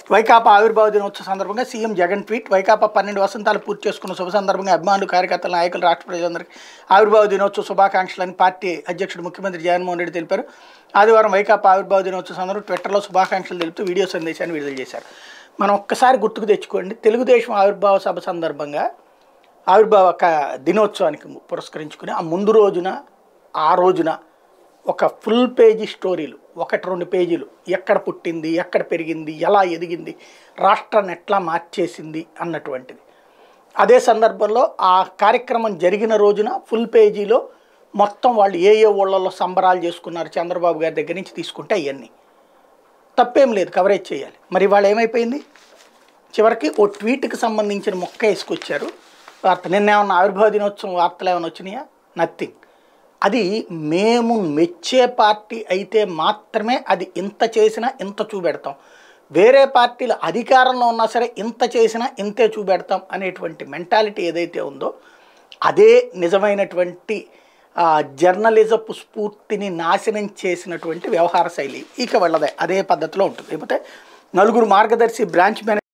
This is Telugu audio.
వైకాపా ఆవిర్భావ దినోత్సవ సందర్భంగా సీఎం జగన్ ట్వీట్ వైకాపా పన్నెండు వసంతాలు పూర్తి చేసుకున్న శుభ సందర్భంగా అభిమానులు కార్యకర్తలు నాయకులు రాష్ట్ర ప్రజలందరికీ ఆవిర్భావ దినోత్సవ శుభాకాంక్షలని పార్టీ అధ్యక్షుడు ముఖ్యమంత్రి జగన్మోహన్ రెడ్డి తెలిపారు ఆదివారం వైకాపా ఆవిర్భావ దినోత్సవ సందర్భంగా ట్విట్టర్లో శుభాకాంక్షలు తెలుపుతూ వీడియో సందేశాన్ని విడుదల చేశారు మనం ఒక్కసారి గుర్తుకు తెచ్చుకోండి తెలుగుదేశం ఆవిర్భావ సభ సందర్భంగా ఆవిర్భావ క- దినోత్సవానికి పురస్కరించుకుని ఆ ముందు రోజున ఆ రోజున ఒక ఫుల్ పేజీ స్టోరీలు ఒకటి రెండు పేజీలు ఎక్కడ పుట్టింది ఎక్కడ పెరిగింది ఎలా ఎదిగింది రాష్ట్రాన్ని ఎట్లా మార్చేసింది అన్నటువంటిది అదే సందర్భంలో ఆ కార్యక్రమం జరిగిన రోజున ఫుల్ పేజీలో మొత్తం వాళ్ళు ఏ ఏ ఊళ్ళల్లో సంబరాలు చేసుకున్నారు చంద్రబాబు గారి దగ్గర నుంచి తీసుకుంటే అవన్నీ తప్పేం లేదు కవరేజ్ చేయాలి మరి వాళ్ళు ఏమైపోయింది చివరికి ఓ ట్వీట్కి సంబంధించిన మొక్క వేసుకొచ్చారు వార్త నిన్న ఏమన్నా ఆవిర్భావ దినోత్సవం వార్తలు ఏమైనా వచ్చినాయా నథింగ్ అది మేము మెచ్చే పార్టీ అయితే మాత్రమే అది ఇంత చేసినా ఇంత చూపెడతాం వేరే పార్టీలు అధికారంలో ఉన్నా సరే ఇంత చేసినా ఇంతే చూపెడతాం అనేటువంటి మెంటాలిటీ ఏదైతే ఉందో అదే నిజమైనటువంటి ఆ, జర్నలిజపు స్ఫూర్తిని నాశనం చేసినటువంటి వ్యవహార శైలి ఇక వెళ్ళదే అదే పద్ధతిలో ఉంటుంది లేకపోతే నలుగురు మార్గదర్శి బ్రాంచ్ మేనేజర్